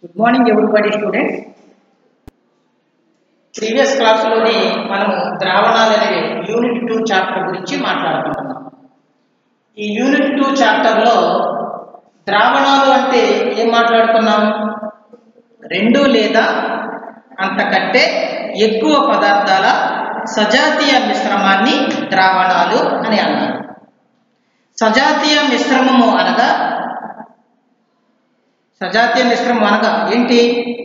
Good morning everybody students previous క్లాసులోని మనము ద్రావణాలు అనే యూనిట్ టూ చాప్టర్ గురించి మాట్లాడుకుంటున్నాం ఈ యూనిట్ టూ చాప్టర్లో ద్రావణాలు అంటే ఏం మాట్లాడుకున్నాం రెండు లేదా అంతకంటే ఎక్కువ పదార్థాల సజాతీయ మిశ్రమాన్ని ద్రావణాలు అని అన్నారు సజాతీయ మిశ్రమము అనగా సజాతీయ మిశ్రమం అనగా ఏంటి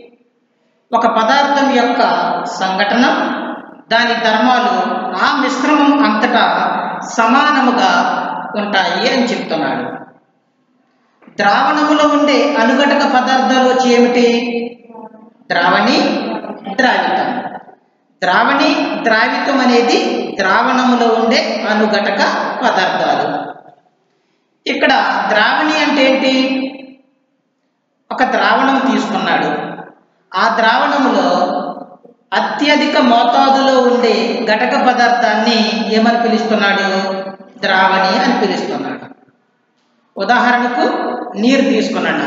ఒక పదార్థం యొక్క సంఘటన దాని ధర్మాలు ఆ మిశ్రమం అంతటా సమానముగా ఉంటాయి అని చెప్తున్నాడు ద్రావణములో ఉండే అనుఘటక పదార్థాలు వచ్చి ఏమిటి ద్రావణి ద్రావితం ద్రావణి ద్రావితం అనేది ద్రావణములో ఉండే అనుఘటక పదార్థాలు ఇక్కడ ద్రావణి అంటే ఏంటి ఒక ద్రావణం తీసుకున్నాడు ఆ ద్రావణంలో అత్యధిక మోతాదులో ఉండే ఘటక పదార్థాన్ని ఏమని పిలుస్తున్నాడు ద్రావణి అని పిలుస్తున్నాడు ఉదాహరణకు నీరు తీసుకున్నాను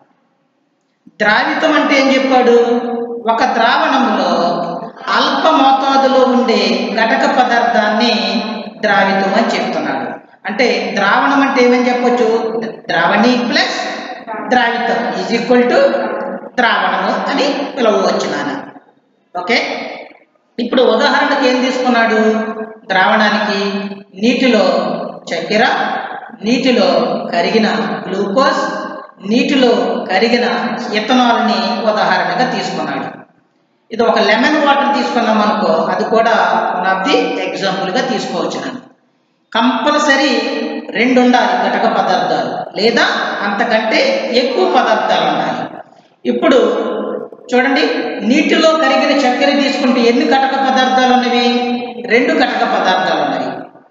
ద్రావితం అంటే ఏం చెప్పాడు ఒక ద్రావణంలో అల్ప మోతాదులో ఉండే ఘటక పదార్థాన్ని ద్రావితం అని చెప్తున్నాడు అంటే ద్రావణం అంటే ఏమని చెప్పొచ్చు ద్రావణి ప్లస్ ద్రావితం ఈజ్ ఈక్వల్ టు ద్రావణము అని పిలవచ్చు నాన్న ఓకే ఇప్పుడు ఉదాహరణకి ఏం తీసుకున్నాడు ద్రావణానికి నీటిలో చక్కెర నీటిలో కరిగిన గ్లూకోజ్ నీటిలో కరిగిన ఇథనాల్ని ఉదాహరణగా తీసుకున్నాడు ఇది ఒక లెమన్ వాటర్ తీసుకున్నాం అనుకో అది కూడా వన్ ఆఫ్ ది ఎగ్జాంపుల్గా తీసుకోవచ్చు నన్ను కంపల్సరీ రెండు ఉండాలి ఘటక పదార్థాలు లేదా అంతకంటే ఎక్కువ పదార్థాలు ఉండాలి ఇప్పుడు చూడండి నీటిలో కరిగిన చక్కెర తీసుకుంటే ఎన్ని ఘటక పదార్థాలు ఉన్నవి రెండు ఘటక పదార్థాలు ఉన్నవి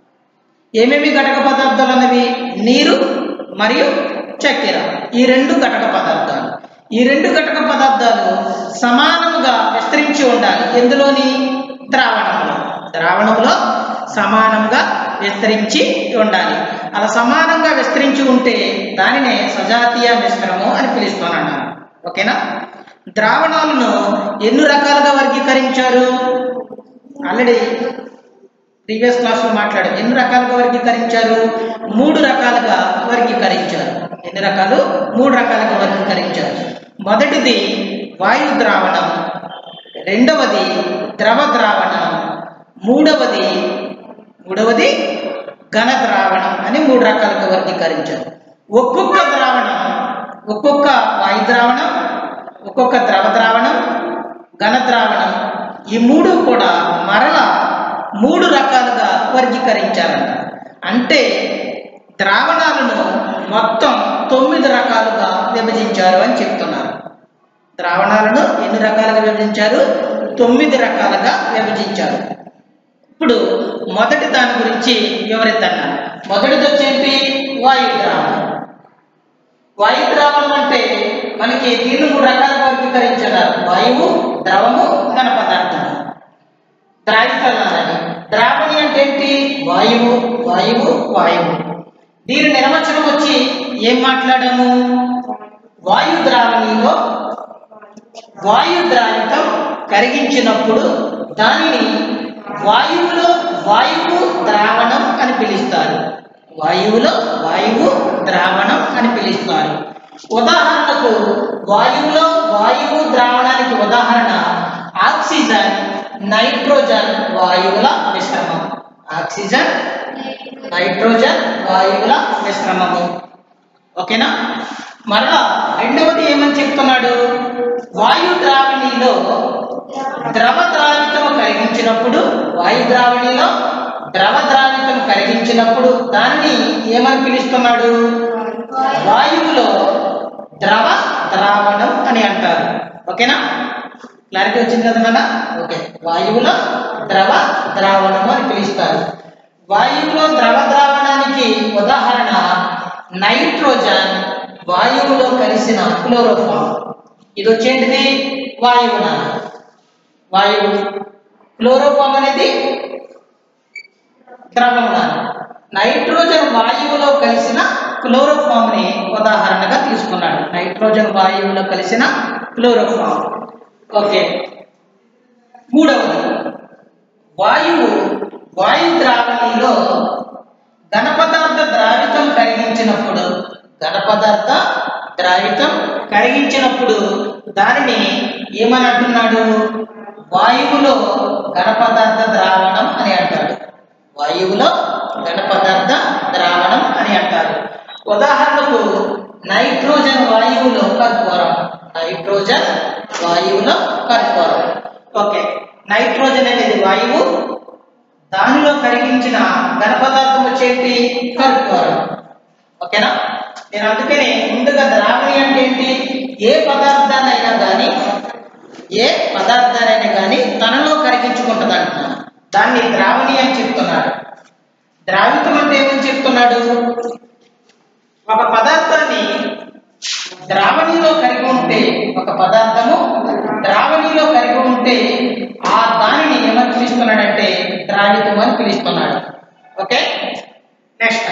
ఏమేమి ఘటక పదార్థాలు ఉన్నవి నీరు మరియు చక్కెర ఈ రెండు ఘటక పదార్థాలు ఈ రెండు ఘటక పదార్థాలు సమానముగా విస్తరించి ఉండాలి ఎందులోని ద్రావణంలో ద్రావణంలో సమానంగా విస్తరించి ఉండాలి అలా సమానంగా విస్తరించి ఉంటే దానినే సజాతీయ మిశ్రమం అని పిలుస్తున్నాను ఓకేనా ద్రావణాలను ఎన్ని రకాలుగా వర్గీకరించారు ఆల్రెడీ ప్రీవియస్ క్లాస్లో మాట్లాడాం ఎన్ని రకాలుగా వర్గీకరించారు మూడు రకాలుగా వర్గీకరించారు ఎన్ని రకాలు మూడు రకాలుగా వర్గీకరించారు మొదటిది వాయు ద్రావణం రెండవది ద్రవ ద్రావణం మూడవది మూడవది ఘన ద్రావణం అని మూడు రకాలుగా వర్గీకరించారు ఒక్కొక్క ద్రావణం ఒక్కొక్క వాయు ద్రావణం ఒక్కొక్క ద్రవ ద్రావణం ఘన ద్రావణం ఈ మూడు కూడా మరల మూడు రకాలుగా వర్గీకరించారంట అంటే ద్రావణాలను మొత్తం తొమ్మిది రకాలుగా విభజించారు అని చెప్తున్నారు ద్రావణాలను ఎన్ని రకాలుగా విభజించారు తొమ్మిది రకాలుగా విభజించారు ఇప్పుడు మొదటి దాని గురించి వివరిద్దన్నాను మొదటిది వచ్చేసి వాయు ద్రావణం వాయు ద్రావణం అంటే మనకి దీన్ని మూడు రకాలుగా వర్గీకరించారు వాయువు ద్రవము ఘన పదార్థం ద్రావితలని ద్రావణి అంటే ఏంటి వాయువు వాయువు వాయువు దీని నిర్వచనం వచ్చి ఏం మాట్లాడాము వాయు ద్రావణిలో వాయు ద్రావితం కరిగించినప్పుడు దానిని వాయువులో వాయువు ద్రావణం అని పిలుస్తారు వాయువులో వాయువు ద్రావణం అని పిలుస్తారు ఉదాహరణకు వాయువులో వాయువు ద్రావణానికి ఉదాహరణ ఆక్సిజన్ నైట్రోజన్ వాయువుల మిశ్రమం ఆక్సిజన్ నైట్రోజన్ వాయువుల మిశ్రమము ఓకేనా మరలా రెండవది ఏమని చెప్తున్నాడు వాయు ద్రావణిలో ద్రవ ద్రావితము కరిగించినప్పుడు వాయు ద్రావణిలో ద్రవ ద్రావితం కరిగించినప్పుడు దాన్ని ఏమని పిలుస్తున్నాడు వాయువులో ద్రవ ద్రావణం అని అంటారు ఓకేనా క్లారిటీ వచ్చింది కదా నాన్న ఓకే వాయువులో ద్రవ ద్రావణము అని పిలుస్తారు వాయువులో ద్రవ ద్రావణానికి ఉదాహరణ నైట్రోజన్ వాయువులో కలిసిన క్లోరోఫామ్ ఇది వచ్చేంటిది వాయువు నాన్న వాయువు క్లోరోఫామ్ అనేది ద్రవం నాన్న నైట్రోజన్ వాయువులో కలిసిన క్లోరోఫామ్ ని ఉదాహరణగా తీసుకున్నాడు నైట్రోజన్ వాయువులో కలిసిన క్లోరోఫామ్ ఓకే మూడవది వాయువు వాయు ద్రావణిలో ఘనపదార్థ ద్రావితం కరిగించినప్పుడు ఘనపదార్థ ద్రావితం కరిగించినప్పుడు దానిని ఏమని అంటున్నాడు వాయువులో ఘనపదార్థ ద్రావణం అని అంటాడు వాయువులో ఘనపదార్థ ద్రావణం అని అంటారు ఉదాహరణకు నైట్రోజన్ వాయువులో కర్పూరం నైట్రోజన్ వాయువులో కర్పూరం ఓకే నైట్రోజన్ అనేది వాయువు దానిలో కరిగించిన ఘనపదార్థం వచ్చేటి కర్పూరం ఓకేనా నేను అందుకనే ముందుగా ద్రావణి అంటే ఏంటి ఏ పదార్థాన్నైనా కానీ ఏ పదార్థానైనా కానీ తనలో కరిగించుకుంటుంది అంటున్నాను దాన్ని ద్రావణి అని చెప్తున్నాడు ద్రావితం అంటే ఏమని చెప్తున్నాడు ఒక పదార్థాన్ని ద్రావణిలో కలిగి ఉంటే ఒక పదార్థము ద్రావణిలో కలిగి ఉంటే ఆ దానిని ఏమని పిలుస్తున్నాడంటే ద్రావితం అని పిలుస్తున్నాడు ఓకే నెక్స్ట్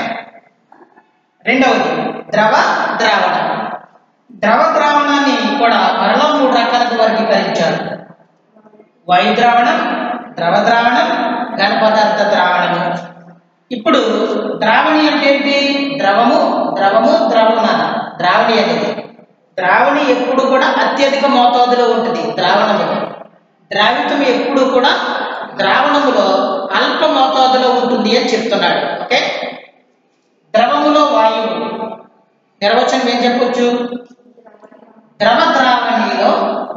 రెండవది ద్రవ ద్రావణం ద్రవ ద్రావణాన్ని కూడా మరలా మూడు రకాలుగా వర్గీకరించారు వాయు ద్రావణం ద్రవ ద్రావణం ఘన పదార్థ ద్రావణము ఇప్పుడు ద్రావణి అంటే ఏంటి ద్రవము ద్రవము ద్రవణ ద్రావణి అనేది ద్రావణి ఎప్పుడు కూడా అత్యధిక మోతాదులో ఉంటుంది ద్రావణములో ద్రావితం ఎప్పుడు కూడా ద్రావణములో అల్ప మోతాదులో ఉంటుంది అని చెప్తున్నాడు ఓకే ద్రవములో వాయువు నిర్వచనం ఏం చెప్పొచ్చు ద్రవ ద్రావణిలో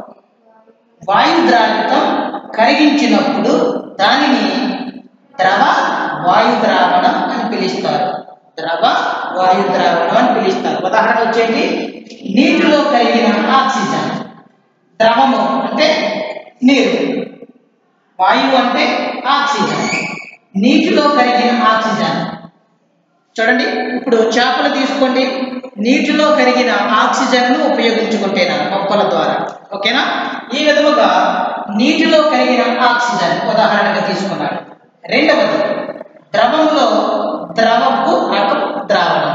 వాయు ద్రావితం కరిగించినప్పుడు దానిని ద్రవ వాయు ద్రావణం అని పిలుస్తారు ద్రవ వాయు ద్రావణం అని పిలుస్తారు ఉదాహరణ వచ్చేది నీటిలో కరిగిన ఆక్సిజన్ ద్రవము అంటే నీరు వాయువు అంటే ఆక్సిజన్ నీటిలో కరిగిన ఆక్సిజన్ చూడండి ఇప్పుడు చేపలు తీసుకోండి నీటిలో కరిగిన ఆక్సిజన్ను ఉపయోగించుకుంటేనా మొక్కల ద్వారా ఓకేనా ఈ విధముగా నీటిలో కరిగిన ఆక్సిజన్ ఉదాహరణగా తీసుకున్నాడు రెండవది ద్రవములో ద్రవపు రకం ద్రావణం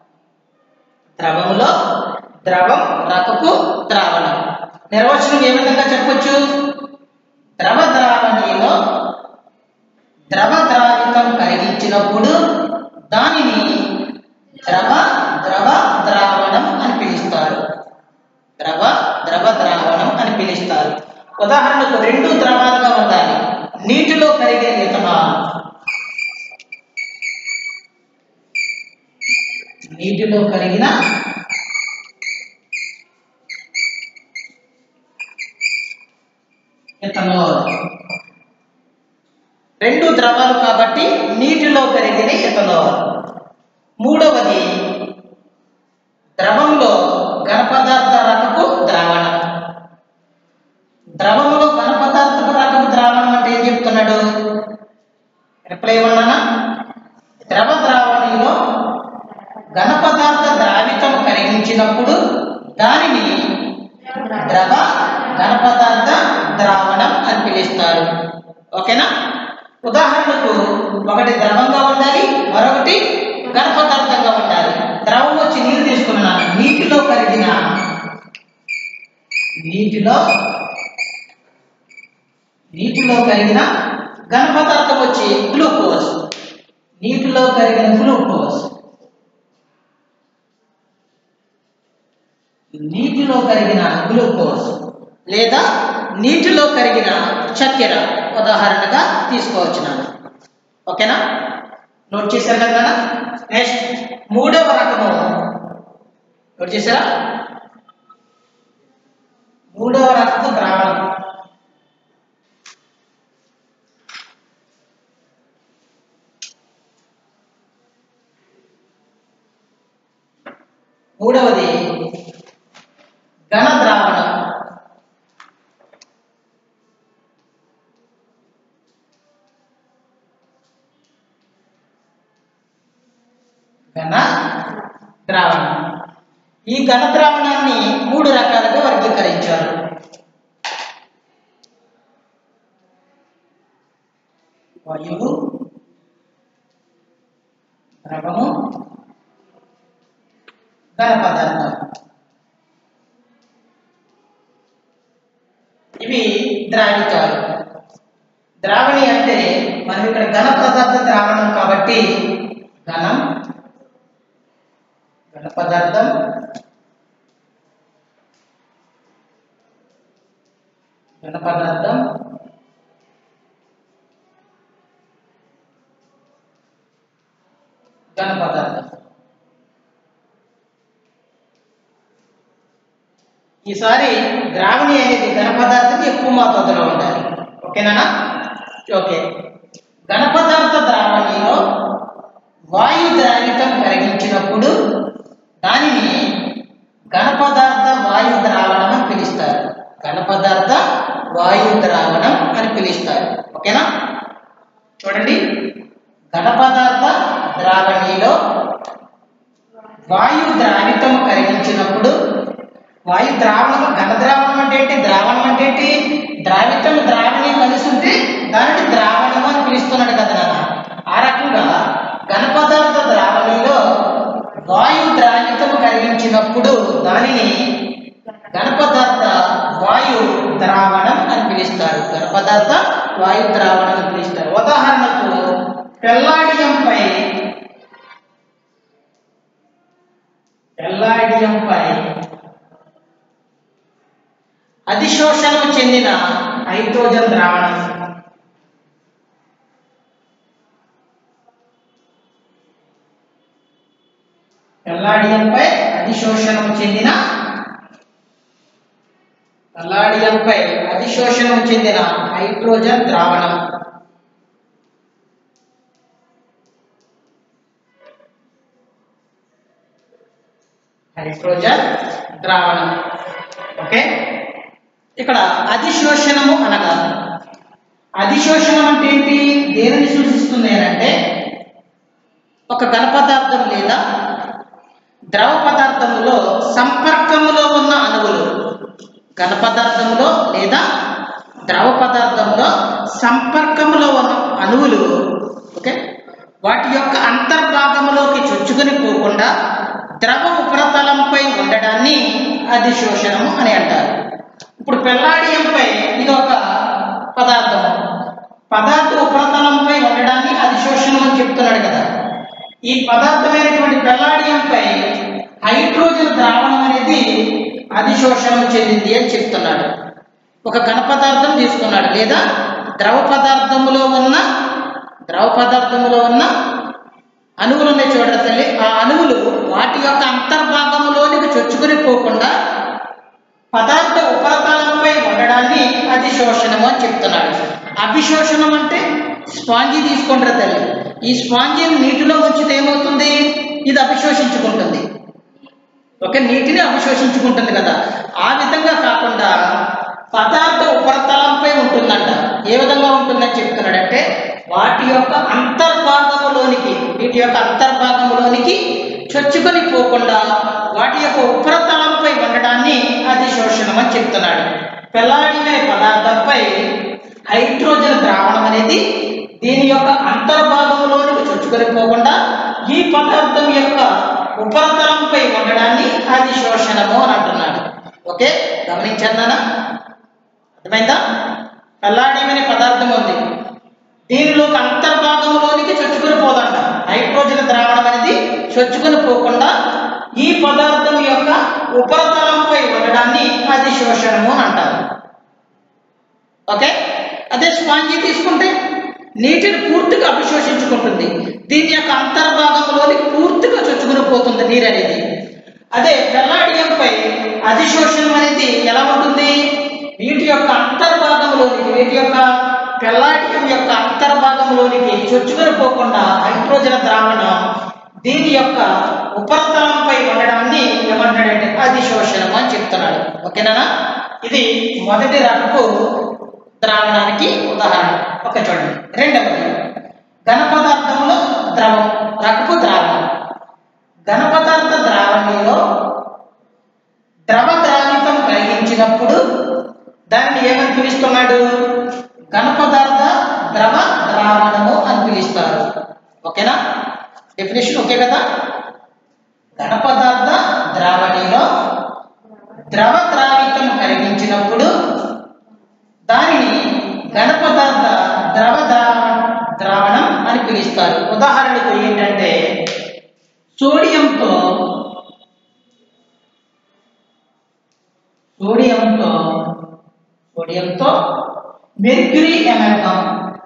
ద్రవములో ద్రవం రకపు ద్రావణం నిర్వచనం ఏ విధంగా చెప్పొచ్చు ద్రవ ద్రావణిలో ద్రవ ద్రావితం కరిగించినప్పుడు దానిని ద్రవ ద్రవ ద్రావణం అని పిలుస్తారు ద్రవ ద్రవ ద్రావణం అని పిలుస్తారు ఉదాహరణకు రెండు ద్రవాలుగా ఉండాలి నీటిలో కరిగే ఇథనాల్ నీటిలో కరిగిన ఇథనాల్ రెండు ద్రవాలు కాబట్టి నీటిలో కరిగిన ఇథనాల్ మూడవది ద్రవంలో ఘనపదార్థ రకపు ద్రావణం ద్రవంలో ఘనపదార్థపు రకపు ద్రావణం అంటే ఏం చెప్తున్నాడు రిప్లై ఇవ్వనా ద్రవ ద్రావణిలో ఘనపదార్థ ద్రావితం కరిగించినప్పుడు దానిని ద్రవ ఘనపదార్థ ద్రావణం అని పిలుస్తారు ఓకేనా ఉదాహరణకు ఒకటి ద్రవంగా ఉండాలి మరొకటి ఘన పదార్థంగా ఉండాలి ద్రవం వచ్చి నీరు తీసుకున్నాను నీటిలో కరిగిన నీటిలో నీటిలో కరిగిన ఘన పదార్థం వచ్చి గ్లూకోజ్ నీటిలో కరిగిన గ్లూకోజ్ నీటిలో కరిగిన గ్లూకోజ్ లేదా నీటిలో కరిగిన చక్కెర ఉదాహరణగా తీసుకోవచ్చు నాన్న ఓకేనా నోట్ చేశారు కదా నాన్న నెక్స్ట్ మూడవ రకము నోట్ చేశారా మూడవ రకము ద్రావణం మూడవది ఘన ద్రావణం ఘన ద్రావణం ఈ ఘన ద్రావణాన్ని మూడు రకాలుగా వర్గీకరించారు వాయువు ద్రవము ఘన పదార్థం ఇవి ద్రావితాలు ద్రావణి అంటే మనం ఇక్కడ ఘన పదార్థ ద్రావణం కాబట్టి ఘనం ఘన పదార్థం ఘన పదార్థం ఘన పదార్థం ఈసారి ద్రావణి అనేది ఘన పదార్థం ఎక్కువ మోతాదులో ఉండాలి ఓకేనా ఓకే ఘన పదార్థ ద్రావణిలో వాయు ద్రావితం కరిగించినప్పుడు దానిని ఘన పదార్థ వాయు ద్రావణం అని పిలుస్తారు ఘన పదార్థ వాయు ద్రావణం అని పిలుస్తారు ఓకేనా చూడండి ఘన పదార్థ ద్రావణిలో వాయు ద్రావితం కరిగించినప్పుడు వాయు ద్రావణం ఘన ద్రావణం అంటే ఏంటి ద్రావణం అంటే ఏంటి ద్రావితం ద్రావణి కలిసి ఉంటే దానిని ద్రావణము అని పిలుస్తున్నాడు కదా నాన్న ఆ రకంగా ఘన పదార్థ ద్రావణిలో వాయు ద్రావితం కరిగించినప్పుడు దానిని ఘన పదార్థ వాయు ద్రావణం అని పిలుస్తారు ఘన పదార్థ వాయు ద్రావణం అని పిలుస్తారు ఉదాహరణకు పెల్లాడియంపై పెల్లాడియంపై అధిశోషణం చెందిన హైడ్రోజన్ ద్రావణం పెల్లాడియంపై అధిశోషణం చెందిన పెల్లాడియంపై అధిశోషణం చెందిన హైడ్రోజన్ ద్రావణం హైడ్రోజన్ ద్రావణం ఓకే ఇక్కడ అధిశోషణము అనగా అధిశోషణం అంటే ఏంటి దేనిని సూచిస్తుంది అని అంటే ఒక ఘన పదార్థం లేదా ద్రవ పదార్థములో సంపర్కములో ఉన్న అణువులు ఘన పదార్థములో లేదా ద్రవ పదార్థంలో సంపర్కములో ఉన్న అణువులు ఓకే వాటి యొక్క అంతర్భాగములోకి చొచ్చుకొని పోకుండా ద్రవ ఉపరితలంపై ఉండడాన్ని అధిశోషణము అని అంటారు ఇప్పుడు పెల్లాడియంపై ఇది ఒక పదార్థం పదార్థ ఉపరితలంపై ఉండడాన్ని అధిశోషణం అని చెప్తున్నాడు కదా ఈ పదార్థమైనటువంటి పెల్లాడియంపై హైడ్రోజన్ ద్రావణం అనేది అధిశోషణం చెందింది అని చెప్తున్నాడు ఒక ఘన పదార్థం తీసుకున్నాడు లేదా ద్రవ పదార్థములో ఉన్న ద్రవ పదార్థములో ఉన్న అణువులు ఉన్నాయి చూడరా తల్లి ఆ అణువులు వాటి యొక్క అంతర్భాగంలోనికి చొచ్చుకుని పోకుండా పదార్థ ఉపరితలంపై ఉండడాన్ని అధిశోషణము అని చెప్తున్నాడు అభిశోషణం అంటే స్పాంజీ తీసుకుంటారు తల్లి ఈ స్పాంజీని నీటిలో ఉంచితే ఏమవుతుంది ఇది అభిశోషించుకుంటుంది ఓకే నీటిని అభిశోషించుకుంటుంది కదా ఆ విధంగా కాకుండా పదార్థ ఉపరితలంపై ఉంటుందంట ఏ విధంగా ఉంటుందని చెప్తున్నాడంటే వాటి యొక్క అంతర్భాగములోనికి వీటి యొక్క అంతర్భాగములోనికి చొచ్చుకొని పోకుండా వాటి యొక్క ఉపరితలంపై ఉండడాన్ని అది శోషణం అని చెప్తున్నాడు పెల్లాడిన పదార్థంపై హైడ్రోజన్ ద్రావణం అనేది దీని యొక్క అంతర్భాగంలోనికి చొచ్చుకొని పోకుండా ఈ పదార్థం యొక్క ఉపరితలంపై ఉండడాన్ని అది శోషణము అని అంటున్నాడు ఓకే గమనించానా అర్థమైందా పెల్లాడియం అనే పదార్థం ఉంది దీనిలోకి అంతర్భాగంలోనికి చొచ్చుకొని పోదంట హైడ్రోజన్ ద్రావణం అనేది చొచ్చుకొని పోకుండా ఈ పదార్థం యొక్క ఉపరితలంపై ఉండడాన్ని అది శోషణము అని అంటారు ఓకే అదే స్పాంజీ తీసుకుంటే నీటిని పూర్తిగా అభిశోషించుకుంటుంది దీని యొక్క అంతర్భాగంలోనికి పూర్తిగా చొచ్చుకుని పోతుంది నీరు అనేది అదే పెల్లాడియంపై అధిశోషణం అనేది ఎలా ఉంటుంది వీటి యొక్క అంతర్భాగంలోనికి వీటి యొక్క పెల్లాడియం యొక్క అంతర్భాగంలోనికి చొచ్చుకొని పోకుండా హైడ్రోజన్ ద్రావణం దీని యొక్క ఉపరితలంపై ఉండడాన్ని ఏమంటాడంటే అధిశోషణం అని చెప్తున్నాడు ఓకేనా ఇది మొదటి రకపు ద్రావణానికి ఉదాహరణ ఒక చూడండి రెండవది ఘన పదార్థంలో ద్రవం రకపు ద్రావణం ఘన పదార్థ ద్రావణిలో ద్రవ ద్రావితం కలిగించినప్పుడు దాన్ని ఏమని పిలుస్తున్నాడు ఘన పదార్థ ద్రవ ద్రావణము అని పిలుస్తారు ఓకేనా డెఫినేషన్ ఓకే కదా ఘన పదార్థ ద్రవ ద్రావితం కరిగించినప్పుడు దానిని ఘనపదార్థ ద్రవ ద్రావణ ద్రావణం అని పిలుస్తారు ఉదాహరణకు ఏంటంటే సోడియంతో సోడియంతో సోడియంతో మెర్క్యూరీ ఎమల్గం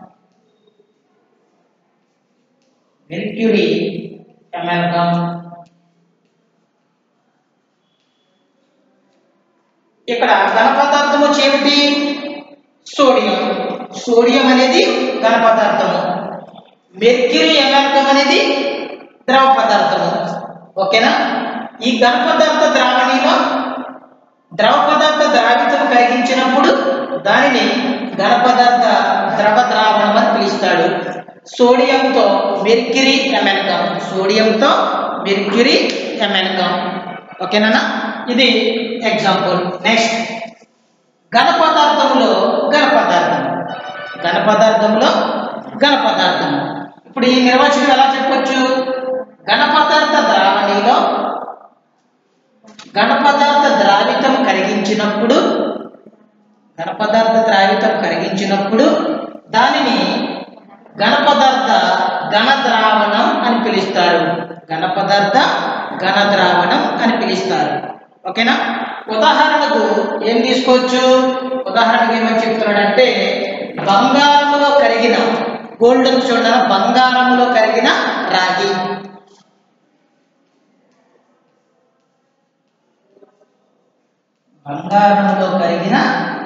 మెర్క్యూరీ ఎమల్గం ఇక్కడ ఘన పదార్థం వచ్చి ఏమిటి సోడియం సోడియం అనేది ఘన పదార్థము మెర్క్యూరీ ఎమల్గం అనేది ద్రవ పదార్థము ఓకేనా ఈ ఘన పదార్థ ద్రావణిలో ద్రవ పదార్థ ద్రావితం కరిగించినప్పుడు దానిని ఘన పదార్థ ద్రవ ద్రావణం అని పిలుస్తాడు సోడియంతో మెర్క్యూరీ ఎమెన్గం సోడియంతో మెర్క్యూరీ ఎమెన్గం ఓకేనా ఇది ఎగ్జాంపుల్ నెక్స్ట్ ఘన పదార్థంలో ఘన పదార్థం ఘన పదార్థంలో ఘన పదార్థం ఇప్పుడు ఈ నిర్వచనం ఎలా చెప్పొచ్చు ఘన పదార్థ ద్రావణిలో ఘన పదార్థ ద్రావితం కరిగించినప్పుడు ఘన పదార్థ ద్రావితం కరిగించినప్పుడు దానిని ఘన పదార్థ ఘన ద్రావణం అని పిలుస్తారు ఘన పదార్థ ఘన ద్రావణం అని పిలుస్తారు ఓకేనా ఉదాహరణకు ఏం తీసుకోవచ్చు ఉదాహరణకు ఏమని చెప్తున్నాడంటే బంగారములో కరిగిన గోల్డ్ చూడాలి బంగారములో కరిగిన రాగి బంగారంలో కరిగిన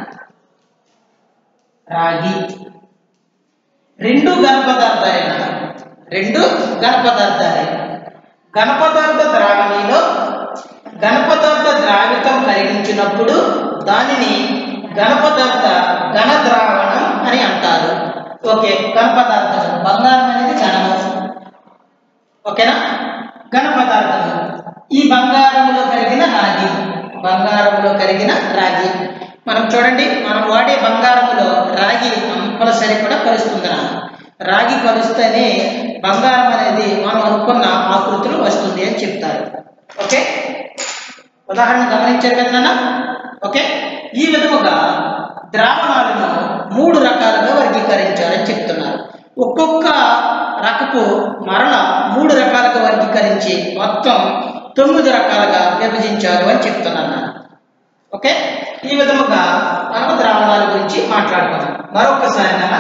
రాగి రెండు ఘన పదార్థాలే కదా రెండు ఘన పదార్థాలే ఘన పదార్థ ద్రావణిలో ఘన పదార్థ ద్రావితం కరిగించినప్పుడు దానిని ఘన పదార్థ ఘన ద్రావణం అని అంటారు ఓకే ఘన పదార్థం బంగారం అనేది ఘనము ఓకేనా ఘన పదార్థము ఈ బంగారములో కరిగిన రాగి బంగారములో కరిగిన రాగి మనం చూడండి మనం వాడే బంగారములో రాగి కంపల్సరీ కూడా కలుస్తుంది రా రాగి కలుస్తేనే బంగారం అనేది మనం అనుకున్న ఆకృతిలో వస్తుంది అని చెప్తారు ఓకే ఉదాహరణ గమనించారు కదా నాన్న ఓకే ఈ విధముగా ద్రావణాలను మూడు రకాలుగా వర్గీకరించారని చెప్తున్నారు ఒక్కొక్క రకపు మరల మూడు రకాలుగా వర్గీకరించి మొత్తం తొమ్మిది రకాలుగా విభజించారు అని చెప్తున్నాను నేను. ఓకే ఈ విధముగా మనం ద్రావణాల గురించి మాట్లాడుకుందాం మరొకసారి నాన్న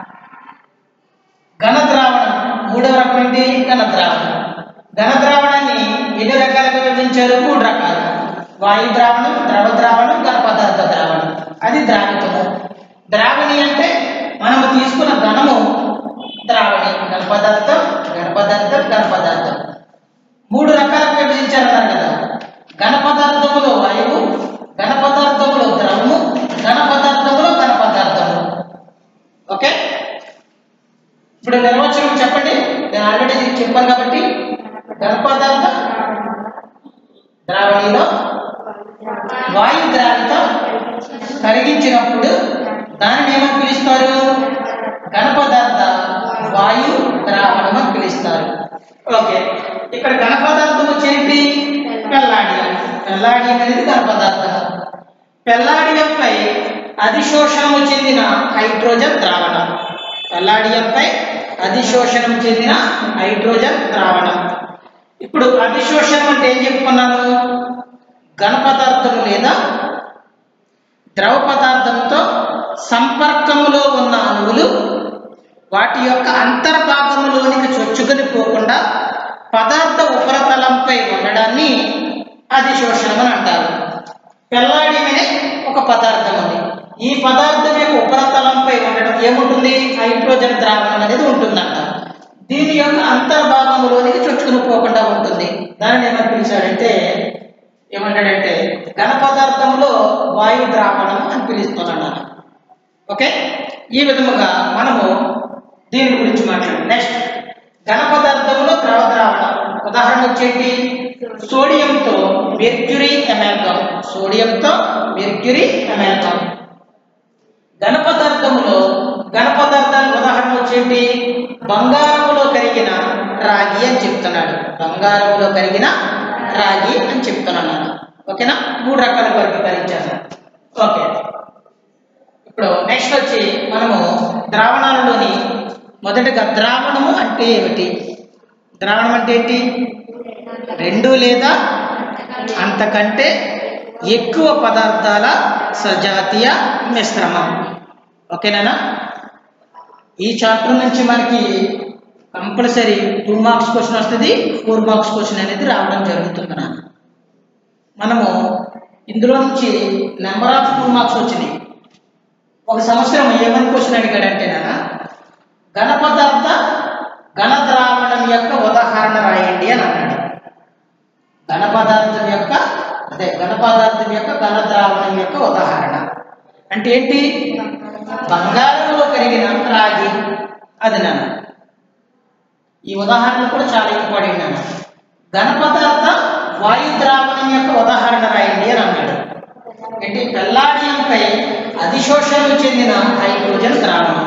ఘన ద్రావణం మూడవ రకం ఏంటి ఘన ద్రావణం ఘన ద్రావణాన్ని ఎన్ని రకాలుగా విభజించారు మూడు రకాలు వాయు ద్రావణం ద్రవ ద్రావణం ఘన పదార్థ ద్రావణం అది ద్రావితము ద్రావణి అంటే మనము తీసుకున్న ఘనము ద్రావణి ఘన పదార్థం ఘన పదార్థం ఘన పదార్థం మూడు రకాలుగా విభజించారన్నారు కదా ఘన పదార్థములో వాయువు ఘన పదార్థములో ద్రవము ఘన పదార్థములో ఘన పదార్థము ఓకే ఇప్పుడు నిర్వచనం చెప్పండి నేను ఆల్రెడీ చెప్పాను కాబట్టి ఘన పదార్థం ద్రావణిలో వాయు ద్రావితం కరిగించినప్పుడు దానిని ఏమని పిలుస్తారు ఘన పదార్థ వాయు ద్రావణం అని పిలుస్తారు ఓకే ఇక్కడ ఘన పదార్థం వచ్చేంటి పెల్లాడియం పెల్లాడియం అనేది ఘన పదార్థం పెల్లాడియంపై అధిశోషణము చెందిన హైడ్రోజన్ ద్రావణం పెల్లాడియంపై అధిశోషణం చెందిన హైడ్రోజన్ ద్రావణం ఇప్పుడు అధిశోషణం అంటే ఏం చెప్పుకున్నాను ఘన పదార్థము లేదా ద్రవ పదార్థంతో సంపర్కములో ఉన్న అణువులు వాటి యొక్క అంతర్భాగములోనికి చొచ్చుకొని పోకుండా పదార్థ ఉపరితలంపై ఉండడాన్ని అధిశోషణం అని అంటారు పెల్లాడియం అనే ఒక పదార్థం ఉంది ఈ పదార్థం యొక్క ఉపరితలంపై ఉండడం ఏముంటుంది హైడ్రోజన్ ద్రావణం అనేది ఉంటుందంట దీని యొక్క అంతర్భాగంలోనికి చొచ్చుకుని పోకుండా ఉంటుంది దానిని ఏమని పిలిచాడంటే ఏమంటాడంటే ఘన పదార్థంలో వాయు ద్రావణం అని పిలుస్తున్నాడు ఆయన. ఓకే ఈ విధముగా మనము దీని గురించి మాట్లాడు నెక్స్ట్ ఘన పదార్థంలో ద్రవ ద్రావణం ఉదాహరణ వచ్చేటి సోడియంతో మెర్క్యూరీ ఎమాల్గం సోడియంతో మెర్క్యూరీ ఎమాల్గం ఘన పదార్థములో ఘన పదార్థానికి ఉదాహరణ వచ్చేటి బంగారములో కరిగిన రాగి అని చెప్తున్నాడు బంగారములో కరిగిన రాగి అని చెప్తున్నాను ఓకేనా మూడు రకాలుగా వర్గీకరించాను ఓకే ఇప్పుడు నెక్స్ట్ వచ్చి మనము ద్రావణాలలోని మొదటగా ద్రావణము అంటే ఏమిటి ద్రావణం అంటే ఏంటి రెండు లేదా అంతకంటే ఎక్కువ పదార్థాల సజాతీయ మిశ్రమం ఓకేనా ఈ చాప్టర్ నుంచి మనకి కంపల్సరీ టూ మార్క్స్ క్వశ్చన్ వస్తుంది ఫోర్ మార్క్స్ క్వశ్చన్ అనేది రావడం జరుగుతుంది నాన్న మనము ఇందులో నుంచి నెంబర్ ఆఫ్ టూ మార్క్స్ వచ్చినాయి ఒక సంవత్సరం ఏమని క్వశ్చన్ అడిగాడంటే నాన్న ఘన పదార్థ ఘన ద్రావణం యొక్క ఉదాహరణ రాయండి అని అన్నాడు ఘన పదార్థం యొక్క అదే ఘన పదార్థం యొక్క ఘన ద్రావణం యొక్క ఉదాహరణ అంటే ఏంటి బంగారంలో కరిగిన రాగి అది నాన్న ఈ ఉదాహరణ కూడా చాలా ఇంపార్టెంట్ నాన్న ఘన పదార్థ వాయు ద్రావణం యొక్క ఉదాహరణ రాయండి అని అన్నాడు ఏంటి పెల్లాడియంపై అధిశోషణలు చెందిన హైడ్రోజన్ ద్రావణం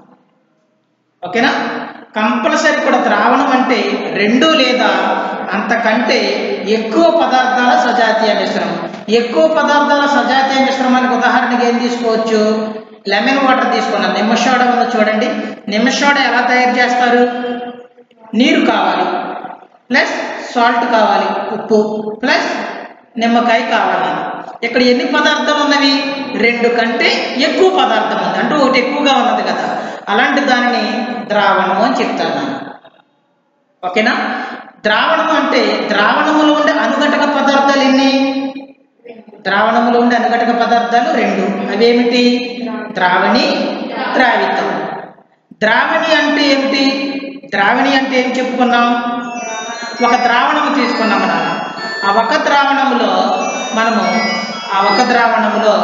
ఓకేనా కంపల్సరీ కూడా ద్రావణం అంటే రెండు లేదా అంతకంటే ఎక్కువ పదార్థాల సజాతీయ మిశ్రమం ఎక్కువ పదార్థాల సజాతీయ మిశ్రమానికి ఉదాహరణకి ఏం తీసుకోవచ్చు లెమన్ వాటర్ తీసుకున్నాం నిమ్మ సోడా ఉందో చూడండి నిమ్మ సోడా ఎలా తయారు చేస్తారు నీరు కావాలి ప్లస్ సాల్ట్ కావాలి ఉప్పు ప్లస్ నిమ్మకాయ కావాలి ఇక్కడ ఎన్ని పదార్థాలు ఉన్నవి రెండు కంటే ఎక్కువ పదార్థం ఉంది అంటే ఒకటి ఎక్కువగా ఉన్నది కదా అలాంటి దానిని ద్రావణము అని చెప్తాను నేను ఓకేనా ద్రావణము అంటే ద్రావణములో ఉండే అనుఘటక పదార్థాలు ఎన్ని ద్రావణములో ఉండే అనుఘటక పదార్థాలు రెండు అవేమిటి ద్రావణి ద్రావితం ద్రావణి అంటే ఏమిటి ద్రావణి అంటే ఏం చెప్పుకున్నాం ఒక ద్రావణము తీసుకున్నాం నాన్న ఆ ఒక ద్రావణములో మనము ఆ ఒక ద్రావణములో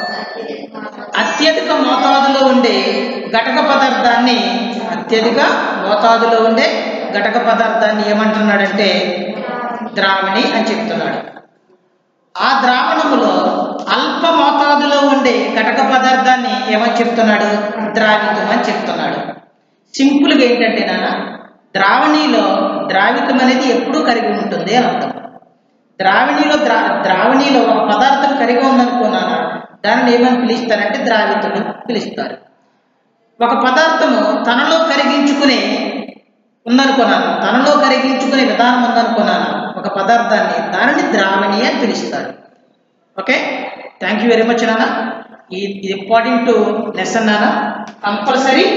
అత్యధిక మోతాదులో ఉండే ఘటక పదార్థాన్ని అత్యధిక మోతాదులో ఉండే ఘటక పదార్థాన్ని ఏమంటున్నాడంటే ద్రావణి అని చెప్తున్నాడు ఆ ద్రావణములో అల్ప మోతాదులో ఉండే ఘటక పదార్థాన్ని ఏమని చెప్తున్నాడు ద్రావితం అని చెప్తున్నాడు సింపుల్గా ఏంటంటే నాన్న ద్రావణిలో ద్రావితం అనేది ఎప్పుడూ కరిగి ఉంటుంది అని అర్థం ద్రావణిలో ద్రా ద్రావణిలో ఒక పదార్థం కరిగి ఉందనుకున్నానా దానిని ఏమని పిలుస్తారంటే ద్రావితుడు పిలుస్తారు ఒక పదార్థము తనలో కరిగించుకునే ఉందనుకున్నాను తనలో కరిగించుకునే విధానం ఉందనుకున్నాను ఒక పదార్థాన్ని దానిని ద్రావణి అని పిలుస్తారు okay thank you very much నాన్న ఈ ఇది ఇంపార్టెంట్ లెసన్ నాన్న compulsory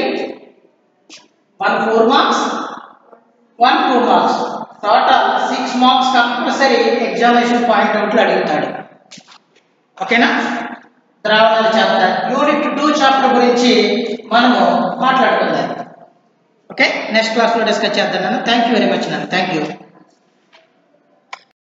one four marks one two marks total six marks compulsory examination point అవుట్లు అడుగుతాడు ఓకేనా ద్రావణాల చాప్టర్ యూనిట్ టూ చాప్టర్ గురించి మనము మాట్లాడుకుందాం ఓకే నెక్స్ట్ క్లాస్లో డిస్కస్ చేద్దాం థ్యాంక్ యూ వెరీ మచ్ నాన్న థ్యాంక్ యూ